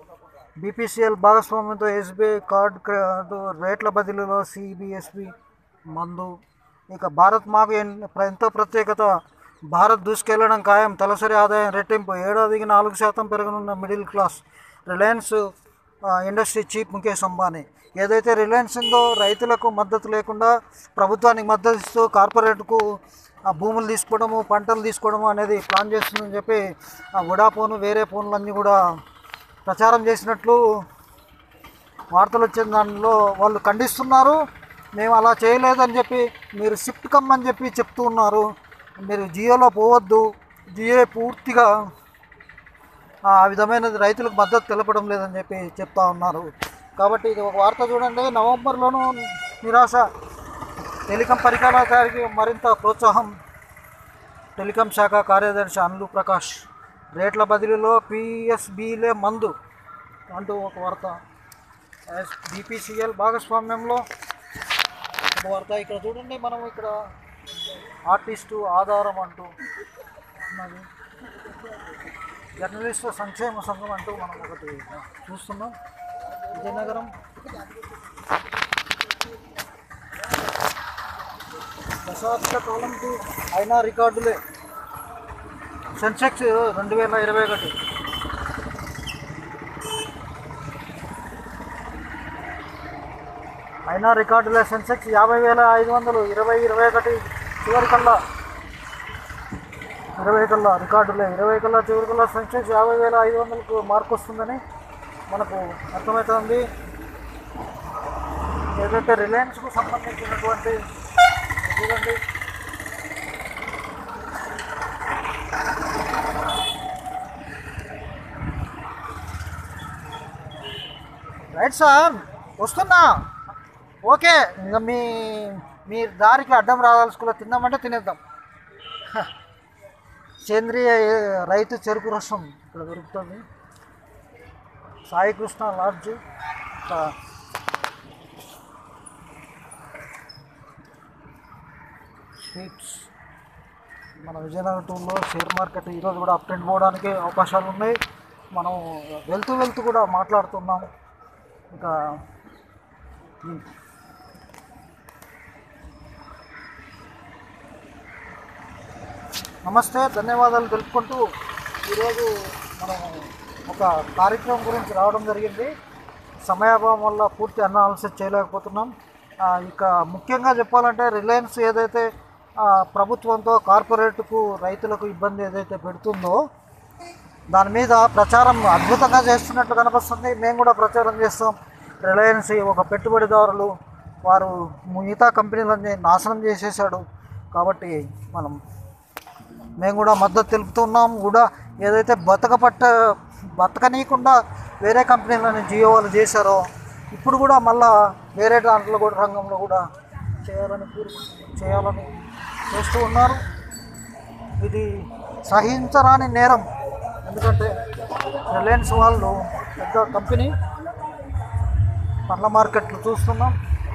BPCL భాగస్వామ్యంతో SBI card card రేట్ల బదిలీలో సిబిఎస్బి మందు ఇక భారత్ మాకు ఎన్- ఎంతో ప్రత్యేకత భారత్ దూసుకెళ్లడం ఖాయం తలసరి ఆదాయం రెట్టింపు ఏడాదికి నాలుగు శాతం పెరగనున్న మిడిల్ క్లాస్ రిలయన్స్ ఆ, ఇండస్ట్రీ చీఫ్ ముఖేష్ అంబానీ ఏదైతే రిలయన్స్ ఉందో రైతులకు మద్దతు లేకుండా ప్రభుత్వానికి మద్దతు ఇస్తూ కార్పొరేట్కు ఆ భూములు తీసుకోవడము పంటలు తీసుకోవడము అనేది ప్లాన్ చేస్తుందని చెప్పి ఆ వడాఫోన్ వేరే ఫోన్లన్నీ కూడా ప్రచారం చేసినట్లు వార్తలు వచ్చిన దానిలో వాళ్ళు ఖండిస్తున్నారు మేము అలా చేయలేదని చెప్పి మీరు షిఫ్ట్ కమ్మని చెప్పి చెప్తూ ఉన్నారు మీరు జియోలో పోవద్దు జియో పూర్తిగా ఆ విధమైనది రైతులకు మద్దతు తెలపడం లేదని చెప్పి చెప్తా ఉన్నారు కాబట్టి ఇది ఒక వార్త చూడండి నవంబర్లోనూ నిరాశ టెలికాం పరికరాల తయారీకి మరింత ప్రోత్సాహం టెలికాం శాఖ కార్యదర్శి అన్లు ప్రకాష్ రేట్ల బదిలీలో పిఎస్బిలే మందు అంటూ ఒక వార్త ఎస్ బీపీసీఎల్ భాగస్వామ్యంలో ఒక వార్త ఇక్కడ చూడండి మనం ఇక్కడ ఆర్టిస్టు ఆధారం అంటూ ఉన్నది జర్నలిస్టు సంక్షేమ సంఘం అంటూ మనం ఒకటి చూస్తున్నాం విజయనగరం దశాబ్ద కాలంకి అయినా రికార్డులే సెన్సెక్స్ రెండు వేల ఇరవై ఒకటి అయినా రికార్డులే సెన్సెక్స్ యాభై వేల ఐదు వందలు ఇరవై ఇరవై ఒకటి చివరి కల్లా ఇరవై కల్లా రికార్డులే ఇరవై కల్లా చివరి కల్లా సెన్సెక్స్ యాభై వేల ఐదు వందలకు మార్క్ వస్తుందని మనకు అర్థమవుతుంది ఏదైతే రిలయన్స్కు సంబంధించినటువంటి చూడండి రైట్ సార్ వస్తున్నా ఓకే ఇంకా మీ మీ దారికి అడ్డం రావాల్సుకున్న తిందామంటే తినేద్దాం హ. సేంద్రియ రైతు చెరుకు రసం ఇక్కడ దొరుకుతుంది సాయి కృష్ణ లాడ్జ్ ఇంకా స్వీట్స్ మన విజయనగరం టూర్లో షేర్ మార్కెట్ ఈరోజు కూడా అప్ అండ్ పోవడానికి అవకాశాలు ఉన్నాయి మనం వెళ్తూ వెళ్తూ కూడా మాట్లాడుతున్నాం ఇంకా ఈ- నమస్తే ధన్యవాదాలు తెలుపుకుంటూ ఈరోజు మనం ఒక కార్యక్రమం గురించి రావడం జరిగింది సమయాభావం వల్ల పూర్తి అనాలిసిస్ చేయలేకపోతున్నాం ఆ, ఇక ముఖ్యంగా చెప్పాలంటే రిలయన్స్ ఏదైతే ఆ, ప్రభుత్వంతో కార్పొరేట్కు రైతులకు ఇబ్బంది ఏదైతే పెడుతుందో దాని మీద ప్రచారం అద్భుతంగా చేస్తున్నట్లు కనిపిస్తుంది మేము కూడా ప్రచారం చేస్తాం రిలయన్స్ ఒక పెట్టుబడిదారులు వారు మిగతా కంపెనీలన్నీ నాశనం చేసేసాడు కాబట్టి మనం మేము కూడా మద్దతు తెలుపుతున్నాం కూడా ఏదైతే బతక పట్ట బతకనీయకుండా వేరే కంపెనీలను జియో వాళ్ళు చేశారో ఇప్పుడు కూడా మళ్ళా వేరే దాంట్లో కూడా రంగంలో కూడా చేయాలని కోరుకు చేయాలని చేస్తూ ఉన్నారు ఇది సహించరాని నేరం ఎందుకంటే రిలయన్స్ వాళ్ళు పెద్ద కంపెనీ పండ్ల మార్కెట్లు చూస్తున్నాం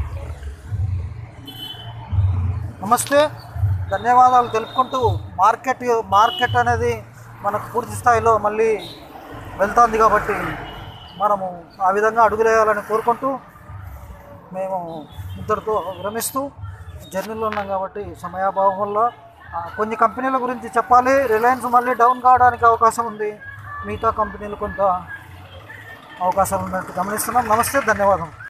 నమస్తే ధన్యవాదాలు తెలుపుకుంటూ మార్కెట్ మార్కెట్ అనేది మనకు పూర్తి స్థాయిలో మళ్ళీ వెళ్తుంది కాబట్టి మనము ఆ విధంగా అడుగులేయాలని కోరుకుంటూ మేము ఇద్దరితో విరమిస్తూ జర్నీలో ఉన్నాం కాబట్టి సమయాభావం వల్ల ఆ, కొన్ని కంపెనీల గురించి చెప్పాలి రిలయన్స్ మళ్ళీ డౌన్ కావడానికి అవకాశం ఉంది మిగతా కంపెనీలు కొంత అవకాశాలు ఉన్నట్టు గమనిస్తున్నాం నమస్తే ధన్యవాదం